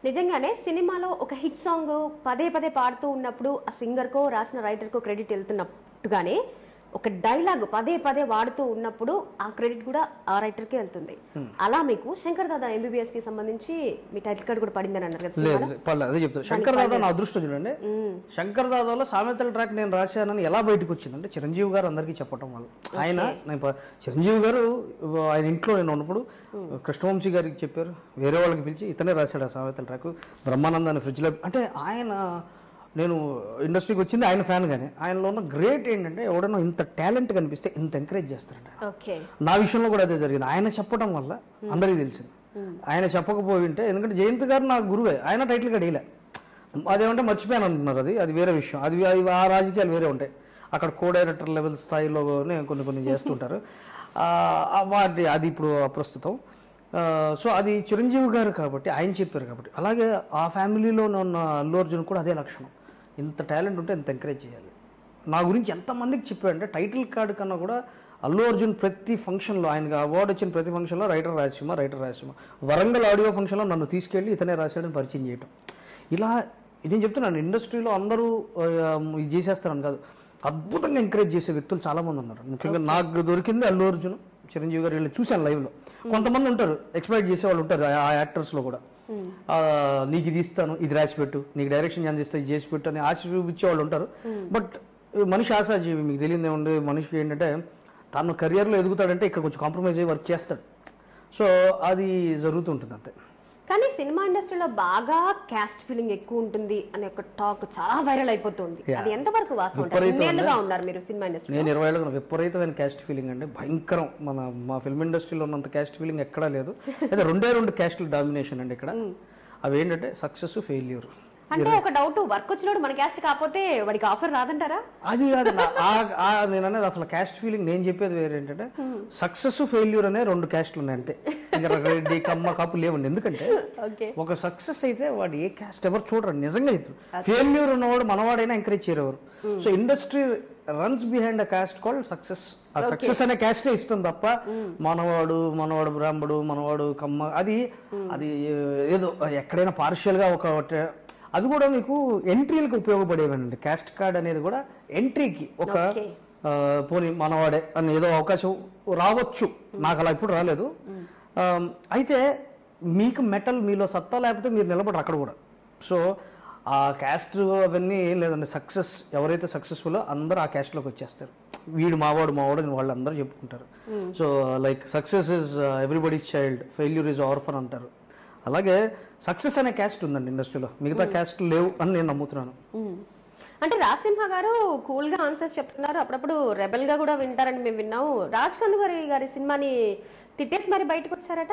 నిజంగానే సినిమాలో ఒక హిట్ సాంగ్ పదే పదే పాడుతూ ఉన్నప్పుడు ఆ సింగర్కో రాసిన రైటర్కో క్రెడిట్ వెళ్తున్నట్టుగానే ఒక డైలాగ్ పదే పదే వాడుతూ ఉన్నప్పుడు ఆ క్రెడిట్ కూడా ఆ రైటర్కే వెళ్తుంది అలా మీకు శంకర్ దాదా ఎంబీబీఎస్ కి సంబంధించి మీ టైటిల్ కార్డ్ కూడా పడిందని అన్నారు కదా లేదు సినిమాలో? లేదు, పర్లేదు అదే చెప్తాను శంకర్ దాదా నా అదృష్టం చూడండి మ్మ్. శంకర్ దాదాలో సామెతల ట్రాక్ నేను రాశానని ఎలా బయటకు వచ్చిందంటే చిరంజీవి గారు అందరికీ చెప్పటం వల్ల ఆయన నేను ప- చిరంజీవి గారు ఆయన ఇంట్లో నేను ఉన్నప్పుడు కృష్ణవంశీ గారికి చెప్పారు వేరే వాళ్ళకి పిలిచి ఇతనే రాశాడు ఆ సామెతల ట్రాక్ బ్రహ్మానందాన్ని ఫ్రిడ్జ్లో అంటే ఆయన నేను ఇండస్ట్రీకి వచ్చింది ఆయన ఫ్యాన్ కానీ ఆయనలో ఉన్న గ్రేట్ ఏంటంటే ఎవడైనా ఇంత టాలెంట్ కనిపిస్తే ఇంత ఎంకరేజ్ చేస్తారంట ఓకే నా విషయంలో కూడా అదే జరిగింది ఆయన చెప్పడం వల్ల అందరికీ తెలిసింది ఆయన చెప్పకపోయి ఉంటే ఎందుకంటే జయంత్ గారు నా గురువే ఆయన టైటిల్ గడియలే అదేమంటే మర్చిపోయాను అంటున్నారు అది అది వేరే విషయం అది అవి ఆ రాజకీయాలు వేరే ఉంటాయి అక్కడ కో డైరెక్టర్ లెవెల్ స్థాయిలోనే కొన్ని కొన్ని చేస్తుంటారు ఆ, ఆ వాటి అది ఇప్పుడు ప్రస్తుతం ఆ, సో అది చిరంజీవి గారు కాబట్టి ఆయన చెప్పారు కాబట్టి అలాగే ఆ ఫ్యామిలీలో ఉన్న అల్లు అర్జున్ కూడా అదే లక్షణం ఇంత టాలెంట్ ఉంటే ఇంత ఎంకరేజ్ చేయాలి నా గురించి ఎంతమందికి చెప్పాడంటే టైటిల్ కార్డు కన్నా కూడా అల్లు అర్జున్ ప్రతి ఫంక్షన్లో ఆయనకి అవార్డు వచ్చిన ప్రతి ఫంక్షన్లో writer Rayalaseema writer Rayalaseema Warangal audio ఫంక్షన్లో నన్ను తీసుకెళ్ళి ఇతనే రాశాడని పరిచయం చేయటం ఇలా ఇదేం చెప్తున్నాను ఇండస్ట్రీలో అందరూ ఆ, ఇది చేసేస్తారని కాదు అద్భుతంగా ఎంకరేజ్ చేసే వ్యక్తులు చాలా మంది ఉన్నారు ముఖ్యంగా నాకు దొరికింది అల్లు అర్జున్ చిరంజీవి గారు వీళ్ళు చూశాను లైవ్లో కొంతమంది ఉంటారు ఎక్స్పెక్ట్ చేసే వాళ్ళు ఉంటారు ఆ- ఆ యాక్టర్స్లో కూడా ఆ, నీకు ఇది ఇస్తాను ఇది రాసి పెట్టు నీకు డైరెక్షన్ ఛాన్స్ ఇస్తా ఇది చేసి పెట్టు అని ఆశ చూపించే వాళ్ళు ఉంటారు బట్ మనిషి ఆశాజీవి మీకు తెలియదు ఏముంది మనిషికి ఏంటంటే తను కెరియర్లో ఎదుగుతాడంటే ఇక్కడ కొంచెం కాంప్రమైజ్ అయ్యి వర్క్ చేస్తాడు సో అది జరుగుతుంటుంది అంతే కానీ సినిమా ఇండస్ట్రీలో బాగా క్యాస్ట్ ఫీలింగ్ ఎక్కువ ఉంటుంది అనే ఒక టాక్ చాలా వైరల్ అయిపోతుంది Yeah. అది ఎంతవరకు వాస్తవం అంటారు? విపరీతం ఇన్నేళ్లుగా ఉన్నారు మీరు సినిమా ఇండస్ట్రీ నేను ఇరవై ఏళ్ళగా విపరీతమైన క్యాస్ట్ ఫీలింగ్ అండి భయంకరం మన మా ఫిల్మ్ ఇండస్ట్రీలో ఉన్నంత క్యాస్ట్ ఫీలింగ్ ఎక్కడా లేదు అయితే రెండే రెండు క్యాస్ట్ల డామినేషన్ అండి ఇక్కడ అవి ఏంటంటే సక్సెస్ ఫెయిల్యూర్ అంటే ఒక డౌట్ వర్క్ వచ్చినప్పుడు మన క్యాస్ట్ కాకపోతే వాడికి ఆఫర్ రాదంటారా అది కాదు నా- ఆ- ఆ నేను అనేది అసలు క్యాస్ట్ ఫీలింగ్ నేను చెప్పేది వేరే ఏంటంటే సక్సెస్ ఫెయిల్యూర్ అనే రెండు క్యాస్ట్లు ఉన్నాయి అంతే ఇంకా రెడ్డి కమ్మ కాపు లేవండి ఎందుకంటే ఓకే ఒక సక్సెస్ అయితే వాడు ఏ క్యాస్ట్ ఎవరు చూడరు నిజంగా చెప్తారు ఫెయిల్యూర్ ఉన్నవాడు మనవాడైనా ఎంకరేజ్ చేయరు ఎవరు so industry runs behind a caste called success ఆ సక్సెస్ అనే క్యాస్టే ఇష్టం తప్ప మనవాడు మనవాడు బ్రాహ్మడు మనవాడు కమ్మ అది అది ఏదో ఎక్కడైనా పార్షియల్ గా ఒక ఒక- అది కూడా మీకు ఎంట్రీలకు ఉపయోగపడేవండి క్యాస్ట్ కార్డ్ అనేది కూడా ఎంట్రీకి ఒక ఓకే ఆ, పోనీ మనవాడే అని ఏదో అవకాశం రావచ్చు నాకు అలా ఇప్పుడు రాలేదు ఆ, అయితే మీకు మెటల్ మీలో సత్తా లేకపోతే మీరు నిలబడరు అక్కడ కూడా సో ఆ క్యాస్ట్ అవన్నీ ఏం లేదండి సక్సెస్ ఎవరైతే సక్సెస్ఫుల్ అందరూ ఆ క్యాస్ట్లోకి వచ్చేస్తారు వీడు మావాడు మావాడు అని వాళ్ళు అందరూ చెప్పుకుంటారు so like success is everybody's child failure is orphan అంటారు అలాగే సక్సెస్ అనే క్యాస్ట్ ఉందండి ఇండస్ట్రీలో మిగతా క్యాస్ట్ లేవు అని నేను నమ్ముతున్నాను మ్మ్. అంటే రాసింహ గారు కూల్ గా ఆన్సర్స్ చెప్తున్నారు అప్పుడప్పుడు రెబల్ గా కూడా వింటారని మేము విన్నాము రాజ్ కందుగారి గారి సినిమాని తిట్టేసి మరి బయటకు వచ్చారట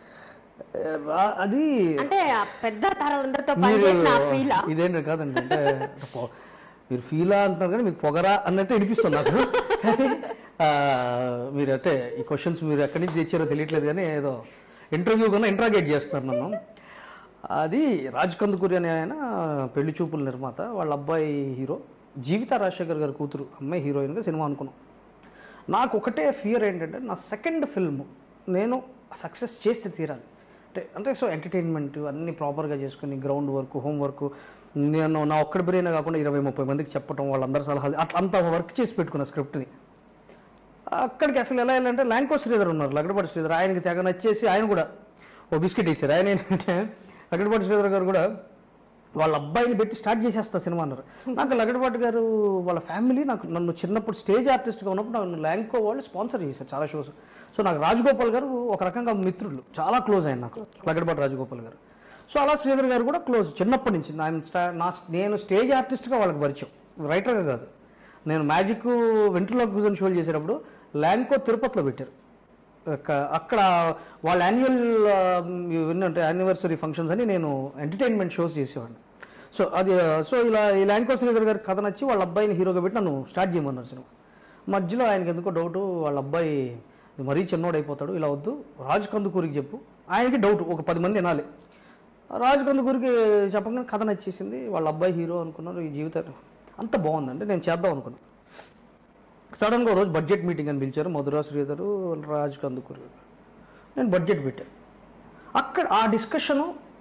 ఆ, అది అంటే ఆ పెద్ద తరాలందరితో మీరు పనిచేసిన ఆ ఫీల్ ఇదేంటి కాదండి అంటే పొ- మీరు ఫీలా అంటున్నారు కానీ మీకు పొగరా అన్నట్టు వినిపిస్తుంది నాకు కానీ, ఆ, మీరు అంటే ఈ క్వశ్చన్స్ మీరు ఎక్కడి నుంచి తెచ్చారో తెలియట్లేదు కానీ ఏదో ఇంటర్వ్యూ కన్నా ఇంట్రాగేట్ చేస్తున్నారు నన్ను అది రాజ్ కందుకూరి అనే ఆయన పెళ్లి చూపుల నిర్మాత వాళ్ళ అబ్బాయి హీరో జీవిత రాజశేఖర్ గారి కూతురు అమ్మాయి హీరోయిన్గా సినిమా అనుకున్నాం నాకు ఒకటే ఫియర్ ఏంటంటే నా సెకండ్ ఫిల్మ్ నేను సక్సెస్ చేస్తే తీరాలి అంటే అంటే సో ఎంటర్టైన్మెంట్ అన్ని ప్రాపర్గా చేసుకుని గ్రౌండ్ వర్క్ హోమ్ వర్క్ నేను నా ఒక్కడి బ్రెయిన్ కాకుండా ఇరవై ముప్పై మందికి చెప్పడం వాళ్ళందరి సలహాలు అట్లా అంత వర్క్ చేసి పెట్టుకున్న స్క్రిప్ట్ని అక్కడికి అసలు ఎలా వెళ్ళాలంటే ల్యాంకో శ్రీధర్ ఉన్నారు లగడపాటి శ్రీధర్ ఆయనకి తెగ నచ్చేసి ఆయన కూడా ఓ బిస్కెట్ వేసారు ఆయన ఏంటంటే లగడపాటి శ్రీధర్ గారు కూడా వాళ్ళ అబ్బాయిని పెట్టి స్టార్ట్ చేసేస్తా సినిమా అన్నారు నాకు లగడపాటి గారు వాళ్ళ ఫ్యామిలీ నాకు నన్ను చిన్నప్పుడు స్టేజ్ ఆర్టిస్ట్గా ఉన్నప్పుడు నన్ను ల్యాంకో వాళ్ళు స్పాన్సర్ చేశారు చాలా షోస్ సో నాకు రాజగోపాల్ గారు ఒక రకంగా మిత్రులు చాలా క్లోజ్ ఆయన నాకు లగడపాటి రాజగోపాల్ గారు సో అలా శ్రీధర్ గారు కూడా క్లోజ్ చిన్నప్పటి నుంచి ఆయన స్టా- నా నేను స్టేజ్ ఆర్టిస్ట్గా వాళ్ళకి పరిచయం రైటర్గా కాదు నేను మ్యాజిక్ వెంట్రులాక్విజన్ షోలు చేసేటప్పుడు ల్యాంకో తిరుపతిలో పెట్టారు అక్క- అక్కడ వాళ్ళ యాన్యువల్ విన్నంటే యానివర్సరీ ఫంక్షన్స్ అని నేను ఎంటర్టైన్మెంట్ షోస్ చేసేవాడిని సో అది సో ఇలా ఈ ల్యాంకో శ్రీధర్ గారి కథ నచ్చి వాళ్ళ అబ్బాయిని హీరోగా పెట్టి నన్ను స్టార్ట్ చేయమన్నారు సినిమా మధ్యలో ఆయనకి ఎందుకో డౌట్ వాళ్ళ అబ్బాయి మరీ చిన్నోడు అయిపోతాడు ఇలా వద్దు రాజు కందుకూరికి చెప్పు ఆయనకి డౌట్ ఒక పది మంది వినాలి రాజు కందుకూరికి చెప్పగానే కథ నచ్చేసింది వాళ్ళ అబ్బాయి హీరో అనుకున్నారు ఈ జీవితం అంత బాగుందండి నేను చేద్దాం అనుకున్నాను సడన్గా రోజు బడ్జెట్ మీటింగ్ అని పిలిచారు మధురా శ్రీధరు రాజ్ కందుకూరి నేను బడ్జెట్ పెట్టాను అక్కడ ఆ డిస్కషను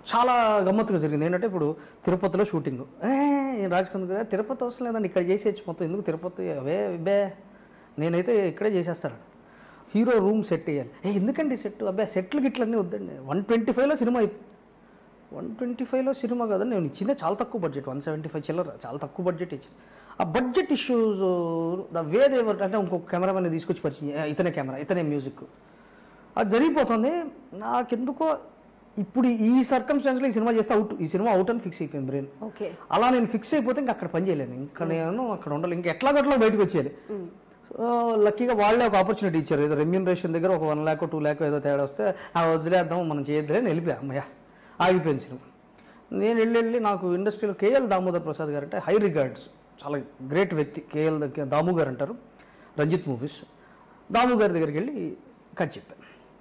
చాలా గమ్మత్తుగా జరిగింది ఏంటంటే ఇప్పుడు తిరుపతిలో షూటింగ్ ఏ రాజకంద్ గారు తిరుపతి అవసరం లేదండి ఇక్కడ చేసేయచ్చు మొత్తం ఎందుకు తిరుపతి అవే బే నేనైతే ఇక్కడే చేసేస్తాను హీరో రూమ్ సెట్ వేయాలి ఏ ఎందుకండి సెట్ అబ్బాయి సెట్లు గిట్లన్నీ వద్దండి వన్ ట్వంటీ ఫైవ్లో సినిమా వన్ ట్వంటీ ఫైవ్లో సినిమా కదండి నేను ఇచ్చిందే చాలా తక్కువ బడ్జెట్ వన్ సెవెంటీ ఫైవ్ చిల్లర చాలా తక్కువ బడ్జెట్ ఇచ్చింది ఆ బడ్జెట్ ఇష్యూస్ ద వే దేవర్ అంటే ఇంకొక కెమెరామెన్ తీసుకొచ్చి పరిచయం "ఏ, ఇతనే కెమెరా ఇతనే మ్యూజిక్ అది జరిగిపోతుంది నాకెందుకో ఇప్పుడు ఈ సర్కమ్స్టాన్స్లో ఈ సినిమా చేస్తే అవుట్ ఈ సినిమా అవుట్ అని ఫిక్స్ అయిపోయింది బ్రెయిన్ ఓకే అలా నేను ఫిక్స్ అయిపోతే ఇంకా అక్కడ పని చేయలేను ఇంకా నేను అక్కడ ఉండాలి ఇంకా ఎట్లా గట్లా బయటకు వచ్చేయాలి సో లక్కీగా వాళ్ళే ఒక ఆపర్చునిటీ ఇచ్చారు ఏదో రెమ్యూనరేషన్ దగ్గర ఒక వన్ ల్యాక్ టూ ల్యాక్ ఏదో తేడా వస్తే ఆ వదిలేద్దాం మనం చేయొద్దులే అని వెళ్ళిపోయా అమ్మయ్య ఆగిపోయింది సినిమా నేను వెళ్ళి వెళ్ళి నాకు ఇండస్ట్రీలో కేఎల్ దామోదర్ ప్రసాద్ గారు అంటే హై రిగార్డ్స్ చాలా గ్రేట్ వ్యక్తి కేఎల్ దగ్గర దాము గారు అంటారు రంజిత్ మూవీస్ దాము గారి దగ్గరికి వెళ్ళి కథ చెప్పాను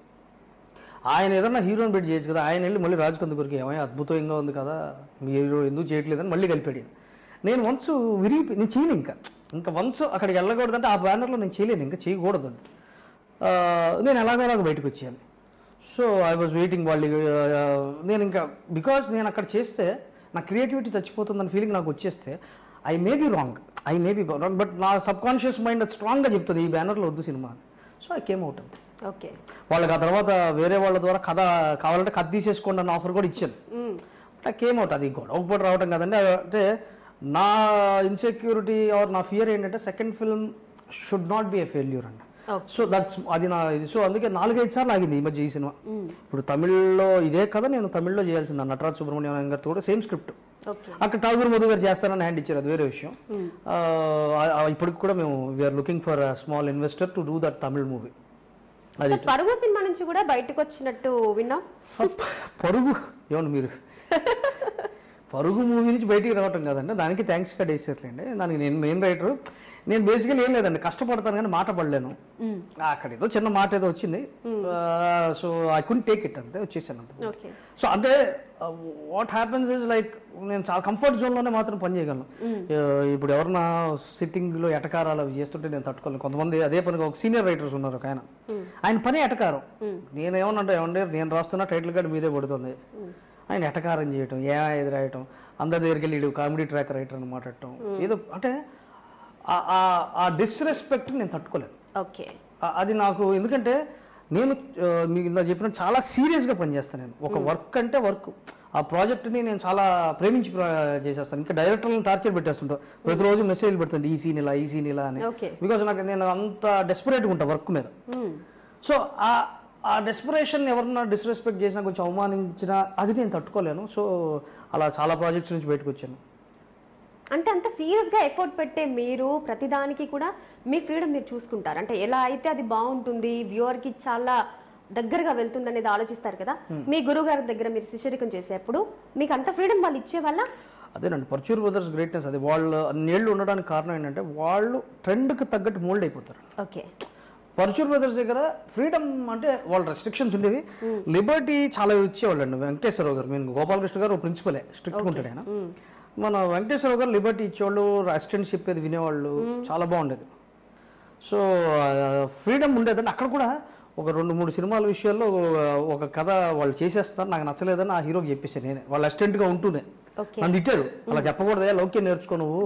ఆయన ఏదన్నా హీరోని పెట్టి చేయొచ్చు కదా ఆయన వెళ్ళి మళ్ళీ రాజు కందుకూరికి ఏమయ్య అద్భుతంగా ఉంది కదా మీరు ఎందుకు చేయట్లేదని మళ్ళీ కలిపాడు ఈయన. నేను వన్స్ విరిగి నేను చేయను ఇంకా ఇంకా వన్స్ అక్కడికి వెళ్ళకూడదంటే ఆ బ్యానర్లో నేను చేయలేను ఇంకా చేయకూడదు అది ఆ, నేను ఎలాగో అలాగ బయటకు వచ్చేయాలి సో ఐ వాజ్ వెయిటింగ్ వాళ్ళు ఆ, నేను ఇంకా బికాస్ నేను అక్కడ చేస్తే నా క్రియేటివిటీ చచ్చిపోతుందన్న ఫీలింగ్ నాకు వచ్చేస్తే I may be wrong I may be wrong but నా సబ్ కాన్షియస్ మైండ్ అది స్ట్రాంగ్గా చెప్తుంది ఈ బ్యానర్లో వద్దు సినిమా అని సో ఐ కేమ్ అవుట్ అంతే ఓకే వాళ్ళకి ఆ తర్వాత వేరే వాళ్ళ ద్వారా కథ కావాలంటే కథ తీసేసుకోండి అన్న ఆఫర్ కూడా ఇచ్చాను అంటే కేమ్ అవుట్ అది గొడవ పడి రావడం కదండి అది అంటే నా ఇన్సెక్యూరిటీ ఆర్ నా ఫియర్ ఏంటంటే second film should not be a failure అండి ఓకే సో దట్స్ అది నా ఇది సో అందుకే నాలుగైదు సార్లు ఆగింది ఈ మధ్య ఈ సినిమా ఇప్పుడు తమిళ్లో ఇదే కథ నేను తమిళ్లో చేయాల్సింది నటరాజ్ సుబ్రహ్మణ్యం గారితో కూడా సేమ్ స్క్రిప్ట్ ఓకే అక్కడ ఠాగూర్ మధు గారు చేస్తారని హ్యాండ్ ఇచ్చారు అది వేరే విషయం ఆ, ఆ, ఇప్పటికి కూడా మేము we're looking for small investor to do that Tamil movie అది సో పరుగు సినిమా నుంచి కూడా బయటకు వచ్చినట్టు విన్నాం పరుగు ఏమన్నా మీరు పరుగు మూవీ నుంచి బయటికి రావటం కాదండి దానికి థ్యాంక్స్ కార్డ్ వేసేట్లేండి దానికి నేను మెయిన్ రైటర్ నేను బేసికలీ ఏం లేదండి కష్టపడతాను కానీ మాట పడలేను అక్కడ ఏదో చిన్న మాట ఏదో వచ్చింది so I could take it అంతే వచ్చేసాను అంతే ఓకే సో అంటే వాట్ హ్యాపెన్స్ ఇస్ లైక్ నేను చాలా కంఫర్ట్ జోన్లోనే మాత్రం పని చేయగలను Uh, ఇప్పుడు ఎవరన్నా సిట్టింగ్లో ఎటకారాలు అవి చేస్తుంటే నేను తట్టుకోలేను కొంతమంది అదే పనిగా ఒక సీనియర్ రైటర్స్ ఉన్నారు ఒక ఆయన ఆయన పని ఎటకారం నేనేమన్నా ఏమంటే నేను రాస్తున్నా టైటిల్ కార్డు మీదే పడుతుంది ఆయన ఎటకారం చేయటం ఏ ఇది రాయటం అందరి దగ్గరికి వెళ్ళి కామెడీ ట్రాక్ రైటర్ అని మాట్లాడటం ఏదో అంటే ఆ- ఆ- ఆ డిస్రెస్పెక్ట్ నేను తట్టుకోలేను ఓకే ఆ- అది నాకు ఎందుకంటే నేను ఆ, మీకు ఇందా చెప్పినట్టు చాలా సీరియస్గా పనిచేస్తాను నేను ఒక వర్క్ అంటే వర్క్ ఆ ప్రాజెక్ట్ని నేను చాలా ప్రేమించి ప్ర- చేసేస్తాను ఇంకా డైరెక్టర్లను టార్చర్ పెట్టేస్తుంటా ప్రతిరోజు మెసేజ్ పెడుతుంది ఈ సీన్ ఇలా ఈ సీన్ ఇలా అని ఓకే బికాజ్ నాకు నేను అంత డెస్పరేట్గా ఉంటా వర్క్ మీద సో ఆ ఆ డెస్పరేషన్ ఎవరన్నా డిస్రెస్పెక్ట్ చేసినా కొంచెం అవమానించినా అది నేను తట్టుకోలేను సో అలా చాలా ప్రాజెక్ట్స్ నుంచి బయటకు వచ్చాను అంటే అంత సీరియస్ గా ఎఫర్ట్ పెట్టే మీరు ప్రతిదానికి కూడా మీ ఫ్రీడమ్ మీరు చూసుకుంటారు అంటే ఎలా అయితే అది బాగుంటుంది వ్యూవర్ కి చాలా దగ్గరగా వెళ్తుంది అనేది ఆలోచిస్తారు కదా మీ గురువు గారి దగ్గర మీరు శిష్యరికం చేసేప్పుడు మీకు అంత ఫ్రీడమ్ వాళ్ళు ఇచ్చే వల్ల అదేనండి పర్చూర్ బ్రదర్స్ గ్రేట్నెస్ అది వాళ్ళు అన్నేళ్ళు ఉండడానికి కారణం ఏంటంటే వాళ్ళు ట్రెండ్కి తగ్గట్టు మోల్డ్ అయిపోతారు ఓకే పర్చూర్ బ్రదర్స్ దగ్గర ఫ్రీడమ్ అంటే వాళ్ళ రెస్ట్రిక్షన్స్ ఉండేవి లిబర్టీ చాలా ఇచ్చేవాళ్ళు అండి వెంకటేశ్వరరావు గారు నేను గోపాలకృష్ణ గారు ప్రిన్సిపలే స్ట్రిక్ట్ ఉంటాడు ఆయన మన వెంకటేశ్వరరావు గారు లిబర్టీ ఇచ్చేవాళ్ళు అసిస్టెంట్స్ చెప్పేది వినేవాళ్ళు చాలా బాగుండేది సో ఫ్రీడమ్ ఉండేదండి అక్కడ కూడా ఒక రెండు మూడు సినిమాల విషయాల్లో ఒక కథ వాళ్ళు చేసేస్తారు నాకు నచ్చలేదని ఆ హీరోకి చెప్పేసాను నేనే వాళ్ళ అసిస్టెంట్గా ఉంటూనే ఓకే నన్ను తిట్టారు అలా చెప్పకూడదా లౌక్యం నేర్చుకో నువ్వు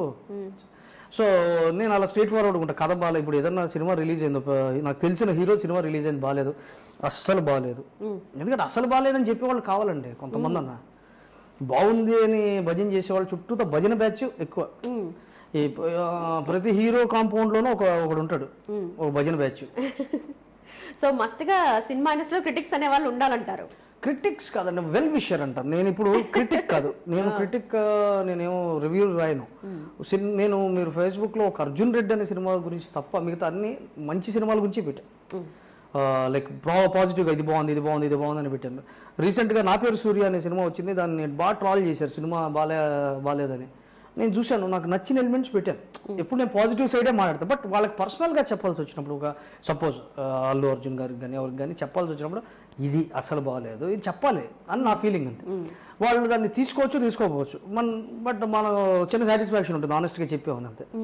సో నేను అలా స్ట్రేట్ ఫార్వర్డ్ ఉంటా కథ బాగాలేదు ఇప్పుడు ఏదన్నా సినిమా రిలీజ్ అయింది ఒక- నాకు తెలిసిన హీరో సినిమా రిలీజ్ అయింది బాగాలేదు అస్సలు బాగాలేదు ఎందుకంటే అసలు బాగాలేదని చెప్పేవాళ్ళు కావాలండి కొంతమంది అన్న బాగుంది అని భజన చేసేవాళ్ళు చుట్టూతో భజన బ్యాచ్ ఎక్కువ ఈ ప- ఆ, ప్రతి హీరో కాంపౌండ్లోనూ ఒక ఒకడు ఉంటాడు ఒక భజన బ్యాచ్ సో మస్ట్ గా సినిమా ఇండస్ట్రీలో క్రిటిక్స్ అనే వాళ్ళు ఉండాలంటారు క్రిటిక్స్ కాదండి వెల్ విషర్ అంటారు నేను ఇప్పుడు క్రిటిక్ కాదు నేను క్రిటిక్ నేనేమో రివ్యూ రాయను సిన్- నేను మీరు ఫేస్బుక్ లో ఒక అర్జున్ రెడ్డి అనే సినిమా గురించి తప్ప మిగతా అన్ని మంచి సినిమాల గురించి పెట్టాను లైక్ పాజిటివ్గా ఇది బాగుంది ఇది బాగుంది ఇది బాగుంది అని పెట్టాను రీసెంట్గా నా పేరు సూర్య అనే సినిమా వచ్చింది దాన్ని నేను బాగా ట్రాల్ చేశారు సినిమా బాలే బాగాలేదని నేను చూశాను నాకు నచ్చిన ఎలిమెంట్స్ పెట్టాను ఎప్పుడు నేను పాజిటివ్ సైడే మాట్లాడతాను బట్ వాళ్ళకి పర్సనల్గా చెప్పాల్సి వచ్చినప్పుడు ఒక సపోజ్ అల్లు అర్జున్ గారికి కానీ ఎవరికి కానీ చెప్పాల్సి వచ్చినప్పుడు ఇది అసలు బాగాలేదు ఇది చెప్పాలి అని నా ఫీలింగ్ అంతే వాళ్ళు దాన్ని తీసుకోవచ్చు తీసుకోకపోవచ్చు మన బట్ మన చిన్న సాటిస్ఫాక్షన్ ఉంటుంది ఆనెస్ట్గా చెప్పేవాను అంతే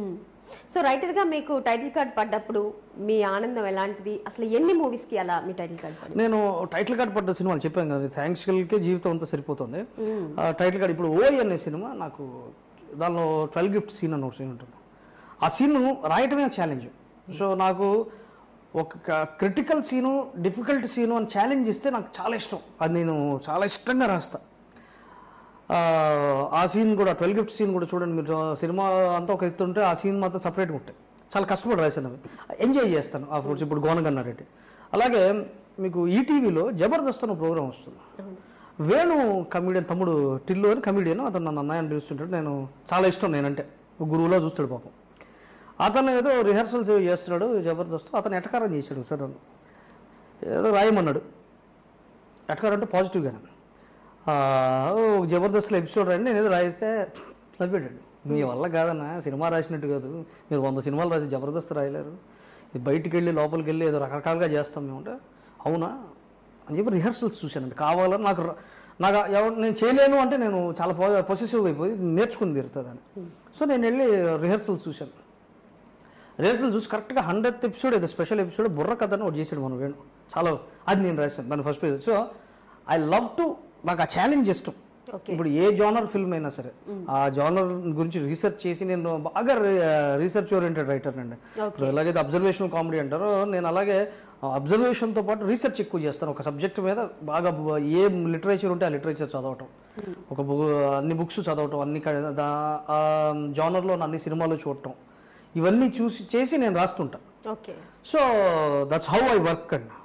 సో రైటర్ గా మీకు టైటిల్ కార్డ్ పడ్డప్పుడు మీ ఆనందం ఎలాంటిది అసలు ఎన్ని మూవీస్ కి అలా మీ టైటిల్ కార్డ్ పడింది నేను టైటిల్ కార్డ్ పడ్డ సినిమాలు చెప్పాను కదా థ్యాంక్స్ కే జీవితం అంతా సరిపోతుంది మ్మ్. ఆ టైటిల్ కార్డ్ ఇప్పుడు ఓయ్ అనే సినిమా నాకు దానిలో ట్వెల్వ్ గిఫ్ట్ సీన్ అని ఒక సీన్ ఉంటుంది ఆ సీన్ రాయటమే ఛాలెంజ్ సో నాకు ఒక క్రిటికల్ సీను డిఫికల్ట్ సీను అని ఛాలెంజ్ ఇస్తే నాకు చాలా ఇష్టం అది నేను చాలా ఇష్టంగా రాస్తా ఆ, ఆ సీన్ కూడా ట్వెల్వ్ గిఫ్ట్ సీన్ కూడా చూడండి మీరు సినిమా అంతా ఒక ఎత్తు ఉంటే ఆ సీన్ మాత్రం సపరేట్గా ఉంటాయి చాలా కష్టపడి రాశాను అవి ఎంజాయ్ చేస్తాను ఆ ఫ్రూట్స్ ఇప్పుడు గోనగన్నారెడ్డి అలాగే మీకు ఈటీవీలో జబర్దస్త్ అనే ప్రోగ్రామ్ వస్తుంది అవును. వేణు కమిడియన్ తమ్ముడు టిల్లు అని కమిడియన్ అతను నన్ను అన్నయ్య అని పిలుస్తుంటాడు నేను చాలా ఇష్టం నేనంటే ఒక గురువులో చూస్తాడు పాపం అతను ఏదో రిహర్సల్స్ ఏవో చేస్తున్నాడు జబర్దస్త్ అతను ఎటకారం చేశాడు సార్ నన్ను ఏదో రాయమన్నాడు ఎటకారం అంటే పాజిటివ్గానే ఆ, ఓ జబర్దస్త్లో ఎపిసోడ్ రండి నేను ఏదో రాయిస్తే నవ్వాడు మీ వల్ల కాదన్నా సినిమా రాసినట్టు కాదు మీరు వంద సినిమాలు రాసి జబర్దస్త్ రాయలేరు ఇది బయటికి వెళ్ళి లోపలికి వెళ్ళి ఏదో రకరకాలుగా చేస్తాం మేము అంటే అవునా అని చెప్పి రిహర్సల్స్ చూశానండి కావాలని నాకు ర- నాకు ఎవరు నేను చేయలేను అంటే నేను చాలా పొసెసివ్ అయిపోయి నేర్చుకుని తీరుతుందని సో నేను వెళ్ళి రిహర్సల్స్ చూశాను రిహర్సల్ చూసి కరెక్ట్గా హండ్రెడ్ ఎపిసోడ్ ఏదో స్పెషల్ ఎపిసోడ్ బుర్ర కథ అని ఒకటి చేశాడు మనం వేణు చాలా అది నేను రాశాను దాని first page so I love to నాకు ఆ ఛాలెంజ్ ఇష్టం ఓకే ఇప్పుడు ఏ జానర్ ఫిల్మ్ అయినా సరే ఆ జానర్ గురించి రీసెర్చ్ చేసి నేను బాగా రీసెర్చ్ ఓరియంటెడ్ రైటర్ అండి ఓకే ఇప్పుడు ఎలాగైతే అబ్జర్వేషనల్ కామెడీ అంటారో నేను అలాగే అబ్జర్వేషన్తో పాటు రీసెర్చ్ ఎక్కువ చేస్తాను ఒక సబ్జెక్ట్ మీద బాగా బు- ఏ లిటరేచర్ ఉంటే ఆ లిటరేచర్ చదవటం ఒక బు- అన్ని బుక్స్ చదవటం అన్ని క- దా- ఆ జానర్లో అన్ని సినిమాలు చూడటం ఇవన్నీ చూసి చేసి నేను రాస్తుంటా okay so that's how I work అండి